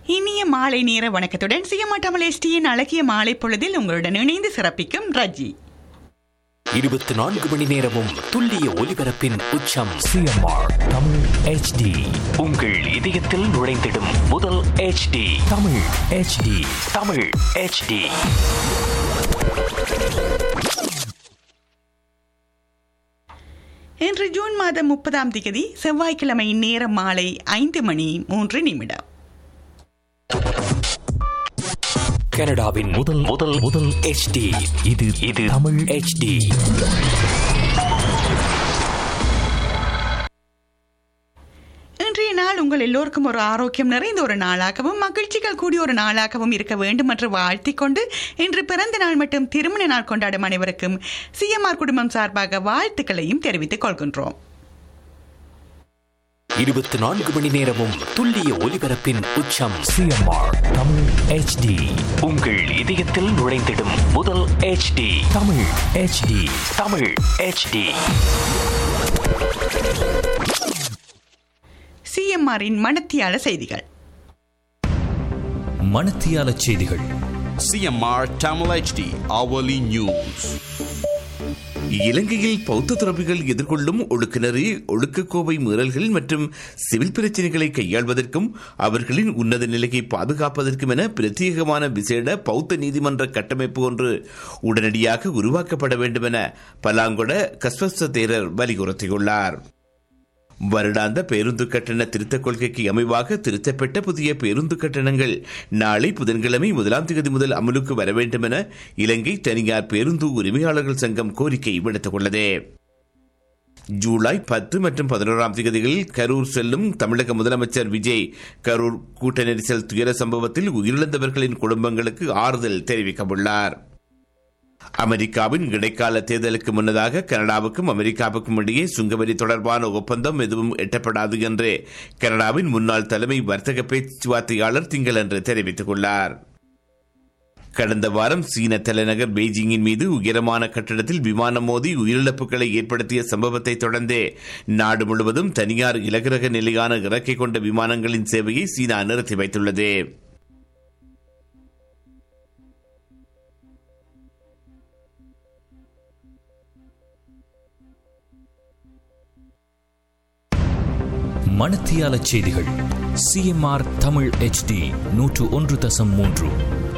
இனிய மாலை நேர வணக்கத்துடன் சியமாட்டாமல் எஸ்டியின் அழகிய மாலை பொழுதில் உங்களுடன் இணைந்து சிறப்பிக்கும் ரஜி இருபத்தி நான்கு மணி நேரமும் துல்லிய ஒலிபரப்பின் உச்சம் சிஎம்ஆர் தமிழ் ஹெச்டி உங்கள் இதயத்தில் நுழைந்திடும் முதல் HD Tamil HD Tamil HD இன்று ஜூன் மாதம் முப்பதாம் தேதி செவ்வாய்க்கிழமை நேரம் மாலை ஐந்து மணி மூன்று நிமிடம் கனடாவின் முதல் முதல் முதல் HD இது இது தமிழ் HD இன்றைய நாள் உங்கள் எல்லோருக்கும் ஒரு ஆரோக்கியம் நிறைந்த ஒரு நாளாகவும் மகிழ்ச்சிகள் கூடிய ஒரு நாளாகவும் இருக்க வேண்டும் என்று வாழ்த்திக் கொண்டு இன்று பிறந்த நாள் மற்றும் திருமண நாள் கொண்டாடும் அனைவருக்கும் சிஎம்ஆர் குடும்பம் சார்பாக வாழ்த்துக்களையும் தெரிவித்துக் கொள்கின்றோம் இருபத்தி நான்கு மணி நேரமும் துல்லிய ஒலிபரப்பின் உச்சம் சிஎம்ஆர் தமிழ் ஹெச்டி உங்கள் இதயத்தில் நுழைந்திடும் முதல் HD Tamil HD Tamil HD சிஎம்ஆரின் மனத்தியால செய்திகள் மணத்தியால செய்திகள் CMR Tamil HD hourly news. இலங்கையில் பௌத்த துறவிகள் எதிர்கொள்ளும் ஒழுக்குநெறி ஒழுக்கக்கோவை மீறல்கள் மற்றும் சிவில் பிரச்சனைகளை கையாள்வதற்கும் அவர்களின் உன்னத நிலையை பாதுகாப்பதற்கும் என பிரத்யேகமான விசேட பௌத்த நீதிமன்ற கட்டமைப்பு ஒன்று உடனடியாக உருவாக்கப்பட வேண்டும் என பலாங்கொட கஸ்வஸ்த தேரர் வலியுறுத்தியுள்ளார் வருடாந்த பேருந்து கட்டண திருத்தக் கொள்கைக்கு அமைவாக திருத்தப்பட்ட புதிய பேருந்து கட்டணங்கள் நாளை புதன்கிழமை முதலாம் தேதி முதல் அமலுக்கு வர வேண்டும் என இலங்கை தனியார் பேருந்து உரிமையாளர்கள் சங்கம் கோரிக்கை விடுத்துள்ளது ஜூலை பத்து மற்றும் பதினோராம் தேதிகளில் கரூர் செல்லும் தமிழக முதலமைச்சர் விஜய் கரூர் கூட்ட நெரிசல் துயர சம்பவத்தில் உயிரிழந்தவர்களின் குடும்பங்களுக்கு ஆறுதல் தெரிவிக்கவுள்ளார் அமெரிக்காவின் இடைக்கால தேர்தலுக்கு முன்னதாக கனடாவுக்கும் அமெரிக்காவுக்கும் இடையே சுங்கவரி தொடர்பான ஒப்பந்தம் எதுவும் எட்டப்படாது என்று கனடாவின் முன்னாள் தலைமை வர்த்தக பேச்சுவார்த்தையாளர் திங்களன்று தெரிவித்துள்ளார் கடந்த வாரம் சீன தலைநகர் பெய்ஜிங்கின் மீது உயரமான கட்டடத்தில் விமானம் மோதி உயிரிழப்புகளை ஏற்படுத்திய சம்பவத்தை தொடர்ந்து நாடு முழுவதும் தனியார் இலகுரக நிலையான இறக்கை கொண்ட விமானங்களின் சேவையை சீனா நிறுத்தி வைத்துள்ளது மணத்தியால செய்திகள் சிஎம்ஆர் தமிழ் ஹெச்டி நூற்று ஒன்று தசம் மூன்று